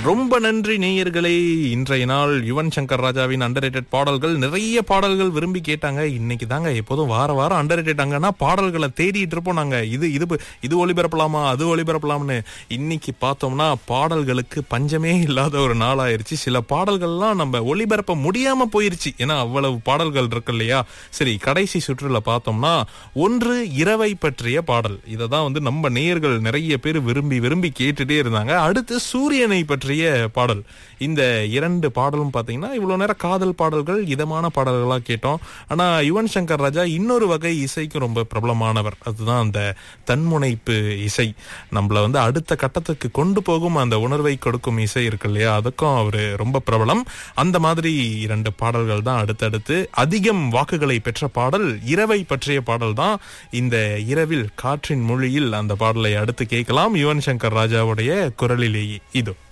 ரொம்ப நன்றி நேயர்களே இன்றைய நாள் யுவன் சங்கர் ராஜாவின் அண்டர் பாடல்கள் நிறைய பாடல்கள் விரும்பி கேட்டாங்க இன்னைக்கு தாங்க எப்போதும் வார வாரம் அண்டர் ரேட்டடாங்கன்னா பாடல்களை தேடிட்டு இருப்போம் நாங்க இது இது இது ஒளிபரப்பலாமா அது ஒளிபரப்பலாம்னு இன்னைக்கு பார்த்தோம்னா பாடல்களுக்கு பஞ்சமே இல்லாத ஒரு நாள் ஆயிருச்சு சில பாடல்கள்லாம் நம்ம ஒளிபரப்ப முடியாம போயிருச்சு ஏன்னா அவ்வளவு பாடல்கள் இருக்கு இல்லையா சரி கடைசி சுற்றுல பார்த்தோம்னா ஒன்று இரவை பற்றிய பாடல் இதை தான் வந்து நம்ம நேயர்கள் நிறைய பேர் விரும்பி விரும்பி கேட்டுட்டே இருந்தாங்க அடுத்து சூரியனை பற்றிய பாடல் இந்த இரண்டு பாடலும் பார்த்தீங்கன்னா இவ்வளவு நேரம் காதல் பாடல்கள் இதமான பாடல்களா கேட்டோம் ஆனா யுவன் சங்கர் ராஜா இன்னொரு வகை இசைக்கு ரொம்ப பிரபலமானவர் அதுதான் அந்த தன்முனைப்பு இசை நம்மள வந்து அடுத்த கட்டத்துக்கு கொண்டு போகும் அந்த உணர்வை கொடுக்கும் இசை இருக்கு இல்லையா அதுக்கும் அவரு ரொம்ப பிரபலம் அந்த மாதிரி இரண்டு பாடல்கள் தான் அடுத்தடுத்து அதிகம் வாக்குகளை பெற்ற பாடல் இரவை பற்றிய பாடல் தான் இந்த இரவில் காற்றின் மொழியில் அந்த பாடலை அடுத்து கேட்கலாம் யுவன் சங்கர் ராஜாவுடைய குரலிலேயே இதோ